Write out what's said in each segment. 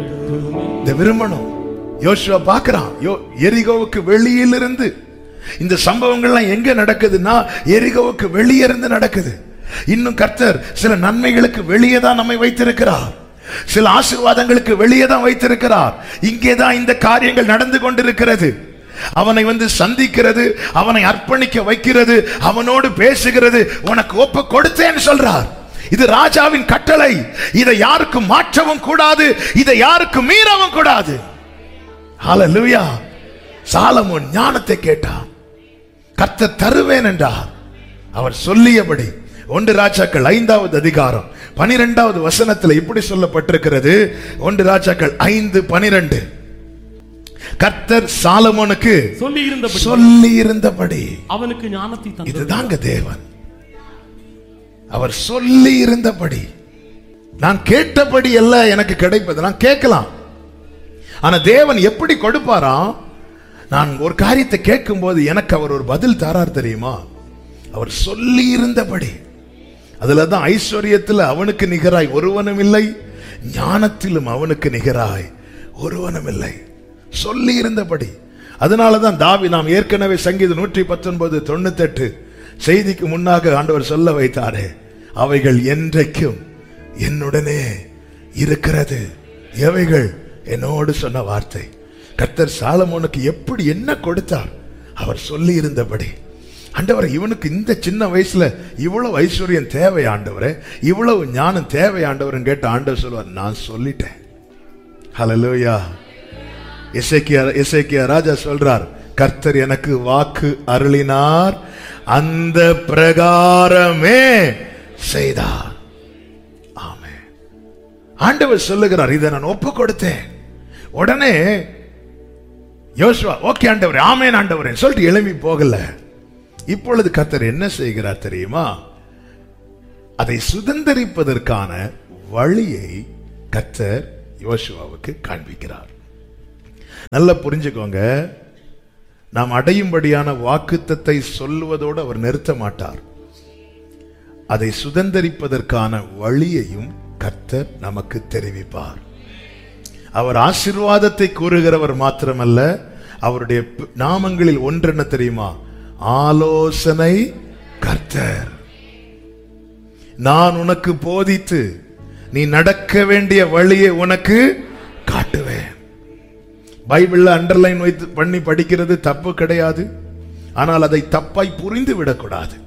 விட்டுமே இந்த விரும்பணும் யோசுவா பார்க்கறான் யோ எரிகோவுக்கு வெளியிலிருந்து இந்த சம்பவங்கள்லாம் எங்க நடக்குதுன்னா எரிகோவுக்கு வெளியே இருந்து நடக்குது இன்னும் கர்த்தர் சில நன்மைகளுக்கு வெளியே தான் நம்மை வைத்திருக்கிறார் சில ஆசீர்வாதங்களுக்கு வெளியே தான் வைத்திருக்கிறார் இங்கே தான் இந்த காரியங்கள் நடந்து கொண்டிருக்கிறது அவனை வந்து சந்திக்கிறது அவனை அர்ப்பணிக்க வைக்கிறது அவனோடு பேசுகிறது உனக்கு ஒப்பு கொடுத்தேன்னு சொல்றார் இது ராஜாவின் கட்டளை இதை யாருக்கும் மாற்றவும் கூடாது இதை யாருக்கும் மீறவும் கூடாது ஹalleluya சாலமோன் ஞானத்தை கேட்டான் கர்த்தர் தருவேன் என்றார் அவர் சொல்லியபடி ஒன்று ராஜாக்கள் ஐந்தாவது அதிகாரம் பனிரெண்டாவது வசனத்தில் இப்படி சொல்லப்பட்டிருக்கிறது ஒன்று ராஜாக்கள் ஐந்து பனிரெண்டு கர்த்தர் சாலமோனுக்கு சொல்லி இருந்தபடி சொல்லி இருந்தபடி அவனுக்கு ஞானத்தை தந்தது இதுதாங்க தேவன் அவர் சொல்லி இருந்தபடி நான் கேட்டபடி அல்ல எனக்கு கிடைப்பது நான் கேட்கலாம் ஆனா தேவன் எப்படி கொடுப்பாராம் நான் ஒரு காரியத்தை கேட்கும்போது எனக்கு அவர் ஒரு பதில் தாரார் தெரியுமா அவர் சொல்லி இருந்தபடி அதுல தான் ஐஸ்வர்யத்தில் அவனுக்கு நிகராய் ஒருவனும் இல்லை ஞானத்திலும் அவனுக்கு நிகராய் ஒருவனும் இல்லை சொல்லி இருந்தபடி அதனால தான் தாவி நாம் ஏற்கனவே சங்கீதம் நூற்றி பத்தொன்பது தொண்ணூத்தெட்டு செய்திக்கு முன்னாக ஆண்டவர் சொல்ல வைத்தாரே அவைகள் என்றைக்கும் என்னுடனே இருக்கிறது எவைகள் என்னோடு சொன்ன வார்த்தை கர்த்தர் சாலமோனுக்கு எப்படி என்ன கொடுத்தார் அவர் சொல்லி இருந்தபடி ஆண்டவரே இவனுக்கு இந்த சின்ன வயசுல இவ்வளவு ஐஸ்வர்யம் தேவை ஆண்டவரே இவ்வளவு ஞானம் தேவை ஆண்டவர்னு கேட்ட ஆண்டவர் சொல்லுவார் நான் சொல்லிட்டேன் ஹalleluya எசேக்கியா எசேக்கியா ராஜா சொல்றார் கர்த்தர் எனக்கு வாக்கு அருளினார் அந்த பிரகாரமே செய்தார் ஆமென் ஆண்டவர் சொல்லுகிறார் இதை நான் ஒப்பு கொடுத்தேன் உடனே யோசுவா ஓகே ஆண்டவரே ஆமேன் ஆண்டவரே சொல்லிட்டு எழும்பி போகல இப்பொழுது கர்த்தர் என்ன செய்கிறார் தெரியுமா அதை சுதந்தரிப்பதற்கான வழியை கர்த்தர் யோசுவாவுக்கு காண்பிக்கிறார் நல்லா புரிஞ்சுக்கோங்க நாம் அடையும்படியான வாக்குத்தத்தை சொல்லுவதோடு அவர் நிறுத்த மாட்டார் அதை சுதந்தரிப்பதற்கான வழியையும் கர்த்தர் நமக்கு தெரிவிப்பார் அவர் ஆசீர்வாதத்தை கூறுகிறவர் மாத்திரமல்ல அவருடைய ப- நாமங்களில் ஒன்று என்ன தெரியுமா ஆலோசனை கர்த்தர் நான் உனக்கு போதித்து நீ நடக்க வேண்டிய வழியை உனக்கு காட்டுவேன் பைபிள்ல அண்டர்லைன் வைத்து பண்ணி படிக்கிறது தப்பு கிடையாது ஆனால் அதை தப்பாய் புரிந்து விடக்கூடாது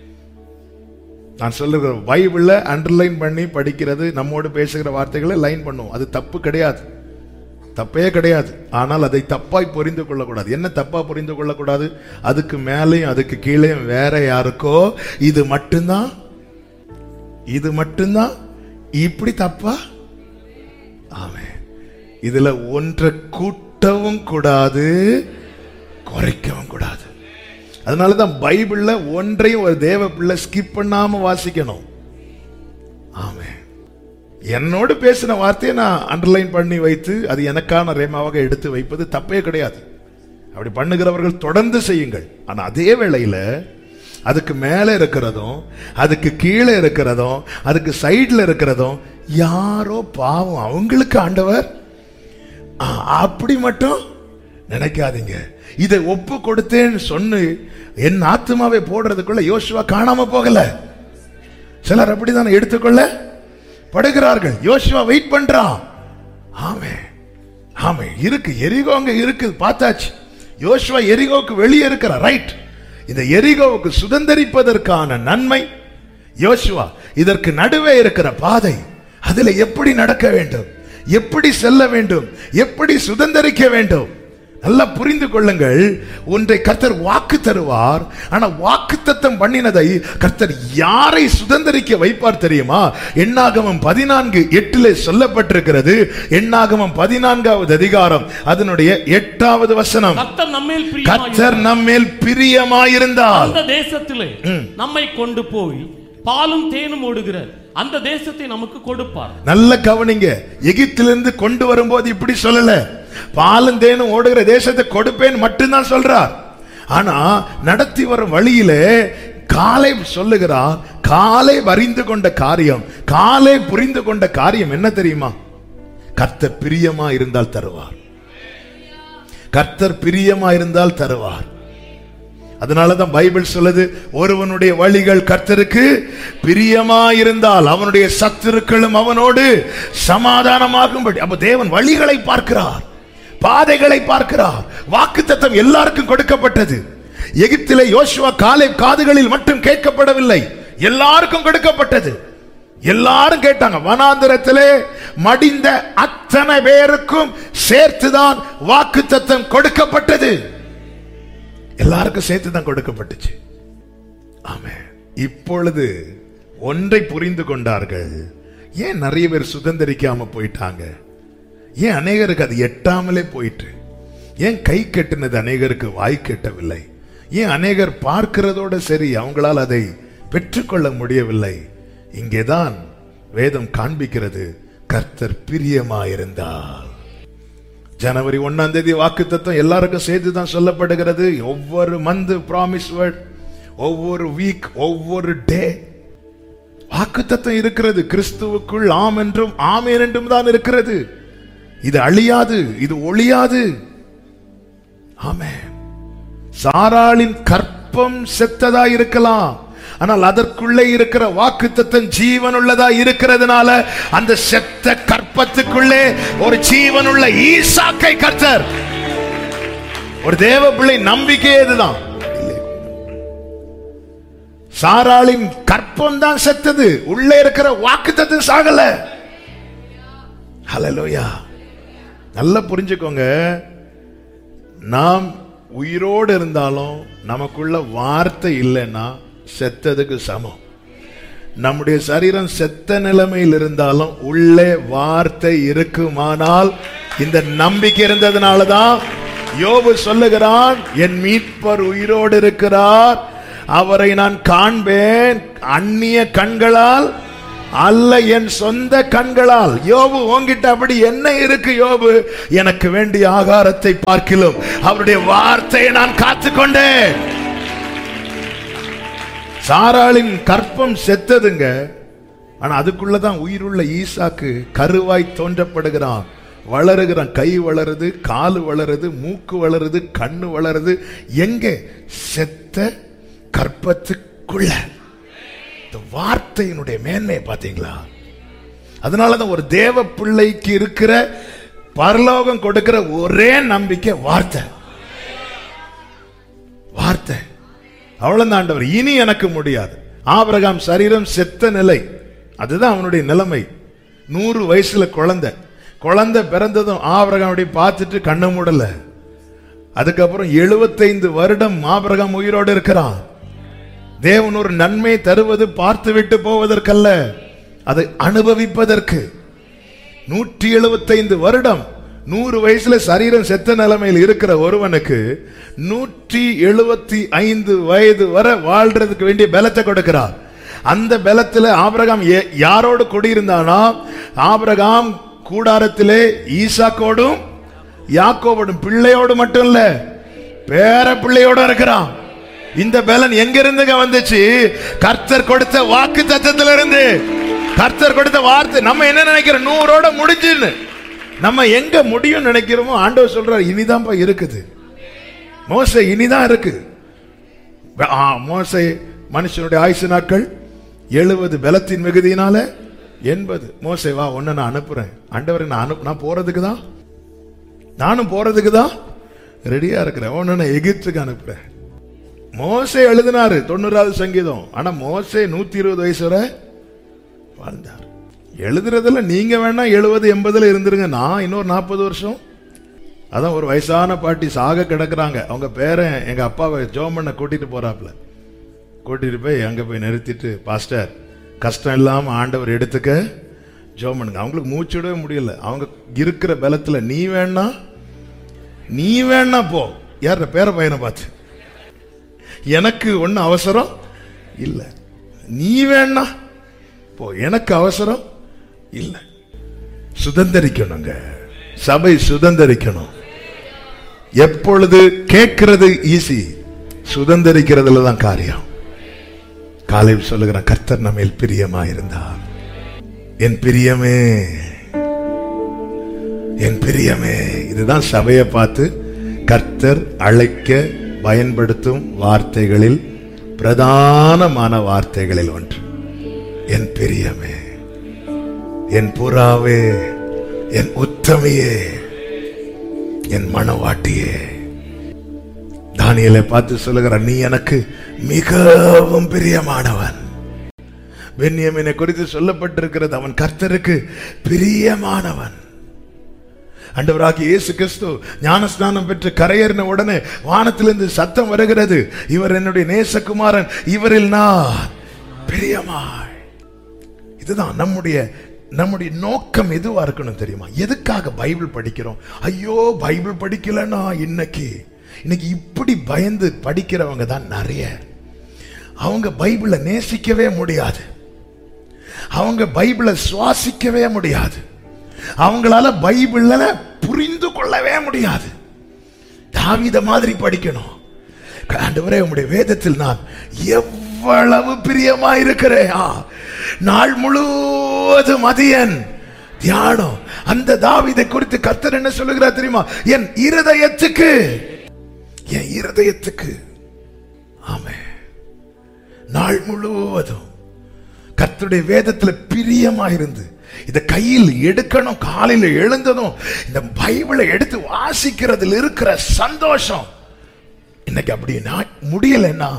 நான் சொல்லுகிற பைபிள்ல அண்டர்லைன் பண்ணி படிக்கிறது நம்மோடு பேசுகிற வார்த்தைகளை லைன் பண்ணுவோம் அது தப்பு கிடையாது தப்பே கிடையாது ஆனால் அதை தப்பாய் புரிந்து கொள்ளக்கூடாது என்ன தப்பா புரிந்து கொள்ளக்கூடாது அதுக்கு மேலேயும் அதுக்கு கீழேயும் வேற யாருக்கோ இது மட்டும்தான் இது மட்டும்தான் இப்படி தப்பா ஆமே இதுல ஒன்றை கூட்டவும் கூடாது குறைக்கவும் கூடாது அதனாலதான் பைபிள்ல ஒன்றையும் ஒரு தேவ பிள்ளை ஸ்கிப் பண்ணாம வாசிக்கணும் ஆமே என்னோடு பேசின வார்த்தையை நான் அண்டர்லைன் பண்ணி வைத்து அது எனக்கான ரேமாவாக எடுத்து வைப்பது தப்பே கிடையாது அப்படி பண்ணுகிறவர்கள் தொடர்ந்து செய்யுங்கள் ஆனா அதே வேளையில அதுக்கு மேலே இருக்கிறதும் அதுக்கு கீழே இருக்கிறதும் அதுக்கு சைடுல இருக்கிறதும் யாரோ பாவம் அவங்களுக்கு ஆண்டவர் ஆ, அப்படி மட்டும் நினைக்காதீங்க இதை ஒப்பு கொடுத்தேன்னு சொன்னு என் ஆத்மாவை போடுறதுக்குள்ள யோசுவா காணாம போகல சிலர் அப்படித்தானே எடுத்துக்கொள்ள படுகிறார்கள் யோசுவா வெயிட் பண்றான் ஆமே ஆமே இருக்கு எரிகோ அங்க இருக்கு பார்த்தாச்சு யோசுவா எரிகோவுக்கு வெளியே இருக்கிறார் ரைட் இந்த எரிகோவுக்கு சுதந்தரிப்பதற்கான நன்மை யோசுவா இதற்கு நடுவே இருக்கிற பாதை அதுல எப்படி நடக்க வேண்டும் எப்படி செல்ல வேண்டும் எப்படி சுதந்தரிக்க வேண்டும் நல்லா புரிந்து கொள்ளுங்கள் ஒன்றை கர்த்தர் வாக்கு தருவார் ஆனா வாக்கு தத்தம் பண்ணினதை கர்த்தர் யாரை சுதந்தரிக்க வைப்பார் தெரியுமா எண்ணாகமம் பதினான்கு எட்டிலே சொல்லப்பட்டிருக்கிறது எண்ணாகமம் பதினான்காவது அதிகாரம் அதனுடைய எட்டாவது வசனம் கர்த்தர் நம்மேல் கர்த்தர் பிரியமாயிருந்தார். நம்மேல் பிரியமாயிருந்தால் அந்த தேசத்திலே நம்மை கொண்டு போய் பாலும் தேனும் ஓடுகிற அந்த தேசத்தை நமக்கு கொடுப்பார் நல்ல கவனிங்க எகிப்திலிருந்து கொண்டு வரும்போது இப்படி சொல்லல பாலும் தேனும் ஓடுகிற தேசத்தை கொடுப்பேன் மட்டும்தான் சொல்றார் ஆனா நடத்தி வரும் வழியிலே காலை சொல்லுகிறார் காலை அறிந்து கொண்ட காரியம் காலை புரிந்து கொண்ட காரியம் என்ன தெரியுமா கர்த்தர் பிரியமா இருந்தால் தருவார் கர்த்தர் பிரியமா இருந்தால் தருவார் அதனாலதான் பைபிள் சொல்லுது ஒருவனுடைய வழிகள் கர்த்தருக்கு பிரியமா இருந்தால் அவனுடைய சத்துருக்களும் அவனோடு சமாதானமாகும்படி அப்ப தேவன் வழிகளை பார்க்கிறார் பாதைகளை பார்க்கிறார் வாக்குத்தத்தம் எல்லாருக்கும் கொடுக்கப்பட்டது எகிப்திலே யோசுவா காலை காதுகளில் மட்டும் கேட்கப்படவில்லை எல்லாருக்கும் கொடுக்கப்பட்டது எல்லாரும் கேட்டாங்க வனாந்திரத்திலே மடிந்த அத்தனை பேருக்கும் சேர்த்துதான் வாக்குத்தத்தம் கொடுக்கப்பட்டது எல்லாருக்கும் சேர்த்து தான் கொடுக்கப்பட்டுச்சு ஆமே இப்பொழுது ஒன்றை புரிந்து கொண்டார்கள் ஏன் நிறைய பேர் சுதந்திரிக்காம போயிட்டாங்க ஏன் அநேகருக்கு அது எட்டாமலே போயிட்டு ஏன் கை கெட்டினது அநேகருக்கு வாய் கெட்டவில்லை ஏன் அநேகர் பார்க்கிறதோட சரி அவங்களால் அதை பெற்றுக்கொள்ள முடியவில்லை இங்கேதான் வேதம் காண்பிக்கிறது கர்த்தர் பிரியமாயிருந்தார் ஜனவரி ஒன்னாம் தேதி வாக்கு தத்துவம் எல்லாருக்கும் சேர்த்து தான் சொல்லப்படுகிறது ஒவ்வொரு மந்த் ப்ராமிஸ் வேர்ட் ஒவ்வொரு வீக் ஒவ்வொரு டே வாக்கு தத்துவம் இருக்கிறது கிறிஸ்துவுக்குள் ஆம் என்றும் ஆமேன் என்றும் தான் இருக்கிறது இது அழியாது இது ஒளியாது ஆமே சாராளின் கற்பம் செத்ததா இருக்கலாம் ஆனால் அதற்குள்ளே இருக்கிற வாக்கு தத்தம் ஜீவன் உள்ளதா இருக்கிறதுனால அந்த செத்த கற்பத்துக்குள்ளே ஒரு ஜீவனுள்ள ஈசாக்கை கர்த்தர் ஒரு தேவ பிள்ளை நம்பிக்கை இதுதான் சாராளின் கற்பம் தான் செத்தது உள்ளே இருக்கிற வாக்கு தத்தம் சாகல ஹலலோயா நல்லா புரிஞ்சுக்கோங்க நாம் உயிரோடு இருந்தாலும் நமக்குள்ள வார்த்தை இல்லைன்னா செத்ததுக்கு சமம் நம்முடைய சரீரம் செத்த நிலைமையில் இருந்தாலும் உள்ளே வார்த்தை இருக்குமானால் இந்த நம்பிக்கை இருந்ததுனால தான் யோபு சொல்லுகிறான் என் மீட்பர் உயிரோடு இருக்கிறார் அவரை நான் காண்பேன் அந்நிய கண்களால் அல்ல என் சொந்த கண்களால் யோபு உங்கிட்ட அப்படி என்ன இருக்கு யோபு எனக்கு வேண்டிய ஆகாரத்தை பார்க்கிலும் அவருடைய வார்த்தையை நான் காத்துக்கொண்டேன் சாராளின் கற்பம் செத்ததுங்க ஆனா அதுக்குள்ளதான் உயிருள்ள ஈசாக்கு கருவாய் தோன்றப்படுகிறான் வளருகிறான் கை வளருது காலு வளருது மூக்கு வளருது கண்ணு வளருது எங்க செத்த கற்பத்துக்குள்ள இந்த வார்த்தையினுடைய மேன்மையை பாத்தீங்களா அதனாலதான் ஒரு தேவ பிள்ளைக்கு இருக்கிற பரலோகம் கொடுக்கிற ஒரே நம்பிக்கை வார்த்தை வார்த்தை அவ்வளவு ஆண்டவர் இனி எனக்கு முடியாது ஆபிரகாம் சரீரம் செத்த நிலை அதுதான் அவனுடைய நிலைமை நூறு வயசுல குழந்தை குழந்தை பிறந்ததும் ஆபிரகாம் பார்த்துட்டு கண்ண மூடல அதுக்கப்புறம் எழுபத்தைந்து வருடம் ஆபிரகாம் உயிரோடு இருக்கிறான் தேவன் ஒரு நன்மை தருவது பார்த்து விட்டு போவதற்கல்ல அதை அனுபவிப்பதற்கு நூற்றி எழுபத்தைந்து வருடம் நூறு வயசுல சரீரம் செத்த நிலைமையில் இருக்கிற ஒருவனுக்கு நூற்றி எழுபத்தி ஐந்து வயது வரை வாழ்றதுக்கு வேண்டிய பலத்தை கொடுக்கிறார் அந்த பலத்துல ஆபிரகாம் ஏ- யாரோடு குடியிருந்தானா ஆபிரகாம் கூடாரத்திலே ஈசாக்கோடும் யாக்கோவோடும் பிள்ளையோடு மட்டும் இல்ல பேர பிள்ளையோட இருக்கிறான் இந்த பலன் எங்க இருந்துங்க வந்துச்சு கர்த்தர் கொடுத்த வாக்கு தத்தத்துல இருந்து கர்த்தர் கொடுத்த வார்த்தை நம்ம என்ன நினைக்கிறோம் நூறோட முடிஞ்சுன்னு நம்ம எங்க முடியும் நினைக்கிறோமோ ஆண்டவர் சொல்றார் இனிதான்ப்பா இருக்குது மோசை இனிதான் இருக்கு ஆ, மோசே மனுஷனுடைய ஆயுசு நாட்கள் எழுபது பலத்தின் மிகுதியினால எண்பது மோசே வா ஒன்னு நான் அனுப்புறேன் ஆண்டவரை நான் அனுப்பு நான் போறதுக்கு தான் நானும் போறதுக்கு தான் ரெடியா இருக்கிறேன் ஒன்னு நான் எகிப்துக்கு அனுப்புறேன் மோசே எழுதினாரு தொண்ணூறாவது சங்கீதம் ஆனா மோசே நூத்தி இருபது வயசு வரை வாழ்ந்தார் எழுதுறதுல நீங்க வேணா எழுபது எண்பதுல இருந்துருங்க நான் இன்னொரு நாற்பது வருஷம் அதான் ஒரு வயசான பாட்டி சாக கிடக்குறாங்க அவங்க பேரன் எங்க அப்பாவை ஜோமண்ண கூட்டிட்டு போறாப்ல கூட்டிட்டு போய் அங்க போய் நிறுத்திட்டு பாஸ்டர் கஷ்டம் இல்லாம ஆண்டவர் எடுத்துக்க ஜோமனுங்க அவங்களுக்கு மூச்சு விடவே முடியல அவங்க இருக்கிற பலத்துல நீ வேணா நீ வேணா போ யார பேர பையனை பார்த்து எனக்கு ஒன்றும் அவசரம் இல்லை நீ வேணா போ எனக்கு அவசரம் இல்லை சுதந்திரிக்கணுங்க சபை சுதந்திரிக்கணும் எப்பொழுது கேட்கிறது ஈஸி சுதந்திரிக்கிறதுல தான் காரியம் காலையில் சொல்லுகிற கர்த்தர் நம்மேல் பிரியமா இருந்தார் என் பிரியமே என் பிரியமே இதுதான் சபையை பார்த்து கர்த்தர் அழைக்க பயன்படுத்தும் வார்த்தைகளில் பிரதானமான வார்த்தைகளில் ஒன்று என் பிரியமே என் புறாவே என் உத்தமியே என் மனவாட்டியே தானியலை பார்த்து சொல்லுகிறார் நீ எனக்கு மிகவும் பிரியமானவன் பென்யமினை குறித்து சொல்லப்பட்டிருக்கிறது அவன் கர்த்தருக்கு பிரியமானவன் ஆண்டவராகிய இயேசு கிறிஸ்து ஞானஸ்நானம் பெற்று கரையேறின உடனே வானத்திலிருந்து சத்தம் வருகிறது இவர் என்னுடைய நேசகுமாரன் இவரில் நான் பிரியமாய் இதுதான் நம்முடைய நம்முடைய நோக்கம் எதுவா இருக்கணும் தெரியுமா எதுக்காக பைபிள் படிக்கிறோம் ஐயோ பைபிள் படிக்கலன்னா இன்னைக்கு இன்னைக்கு இப்படி பயந்து படிக்கிறவங்க தான் நிறைய அவங்க பைபிளை நேசிக்கவே முடியாது அவங்க பைபிளை சுவாசிக்கவே முடியாது அவங்களால பைபிள்ல புரிந்து கொள்ளவே முடியாது தாவித மாதிரி படிக்கணும் ஆண்டவரே உம்முடைய வேதத்தில் நான் எவ்வளவு பிரியமா இருக்கிறேன் ஆ, நாள் முழுவதும் அதியன் தியானம் அந்த தாவிதை குறித்து கர்த்தர் என்ன சொல்லுகிறார் தெரியுமா என் இருதயத்துக்கு என் இருதயத்துக்கு ஆமே நாள் முழுவதும் கர்த்தருடைய வேதத்துல பிரியமா இருந்து இத கையில் எடுக்கணும் காலையில எழுந்ததும் இந்த பைபிளை எடுத்து வாசிக்கிறதுல இருக்கிற சந்தோஷம் இன்னைக்கு அப்படி நான் முடியலன்னா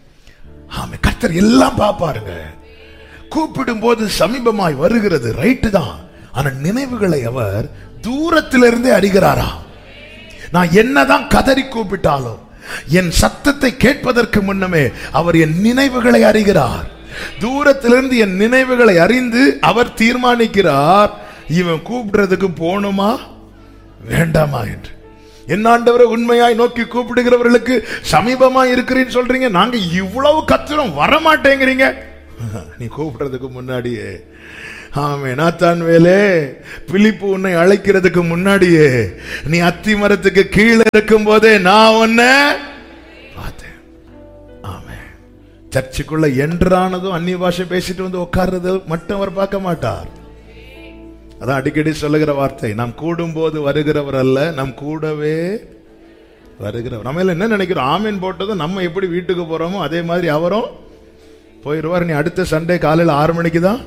ஆமா கர்த்தர் எல்லாம் பாப்பாருங்க கூப்பிடும் போது சமீபமாய் வருகிறது ரைட்டு தான் ஆனா நினைவுகளை அவர் தூரத்திலிருந்தே அறிகிறாரா நான் என்னதான் கதறி கூப்பிட்டாலும் என் சத்தத்தை கேட்பதற்கு முன்னமே அவர் என் நினைவுகளை அறிகிறார் தூரத்திலிருந்து என் நினைவுகளை அறிந்து அவர் தீர்மானிக்கிறார் இவன் கூப்பிடுறதுக்கு போகணுமா வேண்டாமா என்று என் ஆண்டவரை உண்மையாய் நோக்கி கூப்பிடுகிறவர்களுக்கு சமீபமா இருக்கிறேன்னு சொல்றீங்க நாங்க இவ்வளவு கத்துறோம் வர மாட்டேங்கிறீங்க நீ கூப்பிடுறதுக்கு முன்னாடியே ஆமே நாத்தான் வேலே பிலிப்பு உன்னை அழைக்கிறதுக்கு முன்னாடியே நீ அத்தி மரத்துக்கு கீழே இருக்கும் போதே நான் உன்னை பார்த்தேன் ஆமே சர்ச்சுக்குள்ள என்றானதும் அந்நிய பாஷை பேசிட்டு வந்து உட்கார்றது மட்டும் அவர் பார்க்க மாட்டார் அதான் அடிக்கடி சொல்லுகிற வார்த்தை நாம் கூடும்போது வருகிறவர் அல்ல நம் கூடவே வருகிறவர் நம்ம எல்லாம் என்ன நினைக்கிறோம் ஆமீன் போட்டதும் நம்ம எப்படி வீட்டுக்கு போறோமோ அதே மாதிரி அவரும் போயிடுவார் நீ அடுத்த சண்டே காலையில் ஆறு மணிக்கு தான்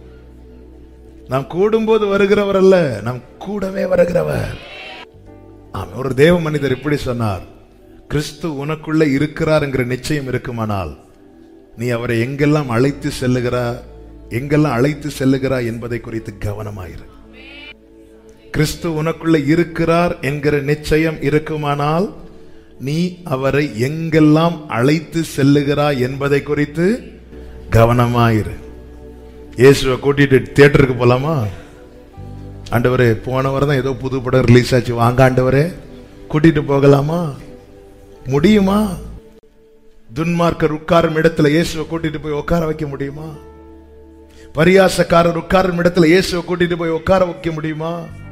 நாம் கூடும்போது வருகிறவர் அல்ல நாம் கூடவே வருகிறவர் ஆமா, ஒரு தேவ மனிதர் இப்படி சொன்னார் கிறிஸ்து உனக்குள்ள இருக்கிறார் என்கிற நிச்சயம் இருக்குமானால் நீ அவரை எங்கெல்லாம் அழைத்து செல்லுகிறார் எங்கெல்லாம் அழைத்து செல்லுகிறார் என்பதை குறித்து கவனமாயிரு கிறிஸ்து உனக்குள்ள இருக்கிறார் என்கிற நிச்சயம் இருக்குமானால் நீ அவரை எங்கெல்லாம் அழைத்து செல்லுகிறாய் என்பதை குறித்து கவனமாயிரு இயேசுவை கூட்டிட்டு தியேட்டருக்கு போலாமா ஆண்டவரே போன வாரம் தான் ஏதோ புது படம் ரிலீஸ் ஆச்சு வாங்க ஆண்டவரே கூட்டிட்டு போகலாமா முடியுமா துன்மார்க்கர் உட்காரும் இடத்துல இயேசுவை கூட்டிட்டு போய் உட்கார வைக்க முடியுமா பரியாசக்காரர் உட்காரும் இடத்துல இயேசுவை கூட்டிட்டு போய் உட்கார வைக்க முடியுமா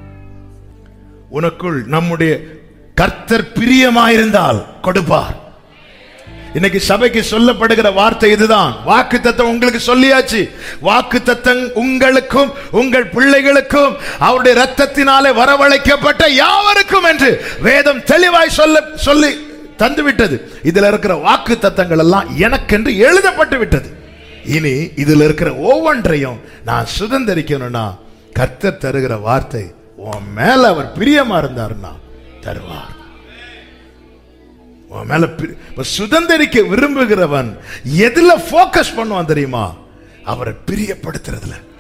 உனக்குள் நம்முடைய கர்த்தர் பிரியமாயிருந்தால் கொடுப்பார் இன்னைக்கு சபைக்கு சொல்லப்படுகிற வார்த்தை இதுதான் வாக்கு தத்தம் உங்களுக்கு சொல்லியாச்சு வாக்கு தத்தம் உங்களுக்கும் உங்கள் பிள்ளைகளுக்கும் அவருடைய ரத்தத்தினாலே வரவழைக்கப்பட்ட யாவருக்கும் என்று வேதம் தெளிவாய் சொல்ல சொல்லி தந்து விட்டது இதுல இருக்கிற வாக்கு தத்தங்கள் எல்லாம் எனக்கென்று எழுதப்பட்டு விட்டது இனி இதுல இருக்கிற ஒவ்வொன்றையும் நான் சுதந்திரிக்கணும்னா கர்த்தர் தருகிற வார்த்தை உன் மேல அவர் பிரியமா இருந்தாருன்னா தருவார் உன் மேல பி- இப்ப சுதந்திரிக்க விரும்புகிறவன் எதுல போக்கஸ் பண்ணுவான் தெரியுமா அவரை பிரியப்படுத்துறதுல